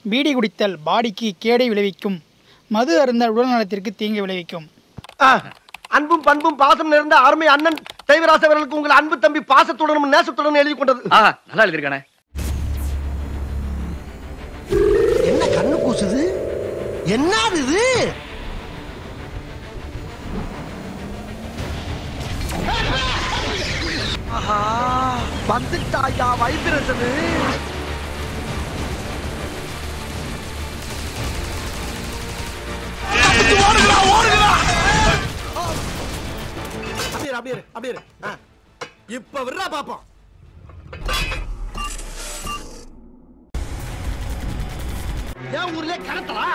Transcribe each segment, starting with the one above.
PT குடித்தல் பாடிக்கு கேடை விளைவிக்கும் மது அருந்தல் உடல்நலத்திற்கு தீங்கு விளைவிக்கும் ஆ, அன்பும் பண்பும் பாசம் நிறைந்த அருமை அண்ணன் தெய்வராச அவர்களுக்கு உங்கள் அன்பு தம்பி பாசத்துடனும் நேசத்துடனும் எழுதி கொண்டது ஆஹா நல்லா எழுதிருக்கானே என்ன கண்ணு கூசுது என்னது இது ஆஹா வந்துட்டாயா வைத்திரசனு அப்படியே இரு, அப்படியே இரு, அப்படியே இரு. ஆ. இப்ப விடுறா பாப்போம் என் ஊர்ல கடத்தலா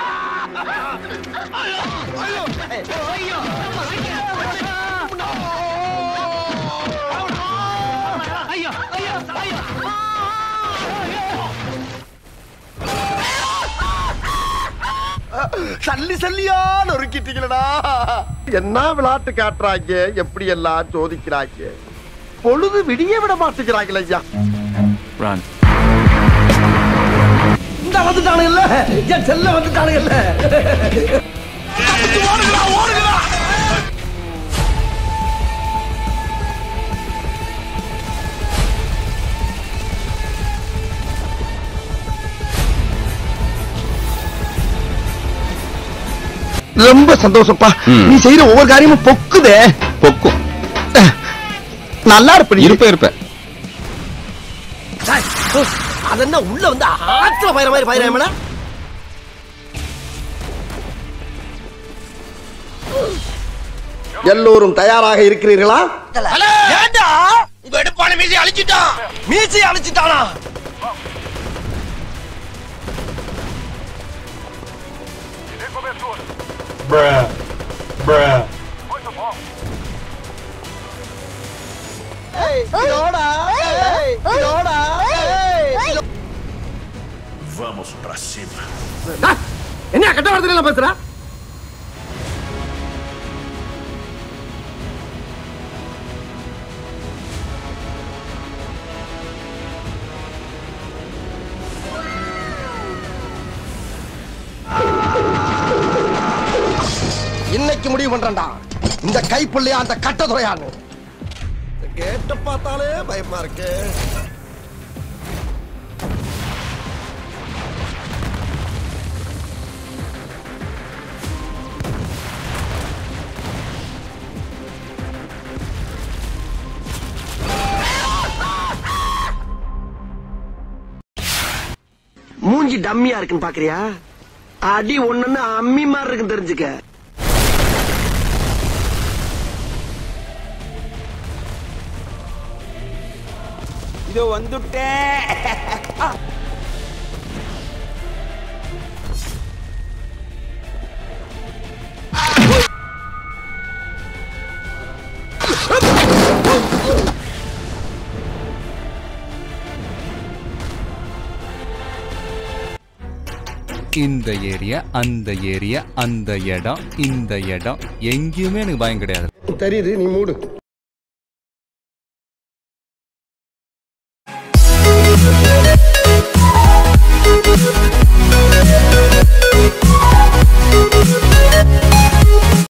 சல்லி சல்லியா நொறுக்கிட்டீங்களடா என்ன விளையாட்டு காட்டுறாங்க எப்படி எல்லாம் சோதிக்கிறாங்க பொழுது விடிய விட மாட்டேங்கிறாங்களே ஐயா இந்த வந்துட்டானு இல்ல என் செல்ல வந்துட்டானு இல்ல ஓடுகிறா ஓடுகிறா ரொம்ப சந்தோஷப்பா நீ செய்யற ஒவ்வொரு காரியமும் பொக்குதே பொக்கும் நல்லா இருப்ப நீ. இருப்ப இருப்ப டேய், அது என்ன உள்ள வந்து ஆற்ற பயிர மாதிரி பயிர எல்லோரும் தயாராக இருக்கிறீர்களா ஏண்டா உங்க எடுப்பான மீசி அழிச்சிட்டான் மீசி அழிச்சிட்டானா இதோடா, ஏய், இதோடா, ஏய், இதோ- டேய், என்ன கட்ட வார்த்தையில பேசுற இன்னைக்கு முடிவு பண்றேன்டா இந்த கைப்புள்ளையா அந்த கட்டதுறையான்னு கேட்ட பார்த்தாலே பயமா இருக்கு மூஞ்சி டம்மியா இருக்குன்னு பாக்குறியா அடி ஒண்ணுன்னு அம்மி மாதிரி இருக்குன்னு தெரிஞ்சுக்க இதோ வந்துட்டேன் இந்த ஏரியா அந்த ஏரியா அந்த இடம் இந்த இடம் எங்கேயுமே எனக்கு பயம் கிடையாது தெரியுது நீ மூடு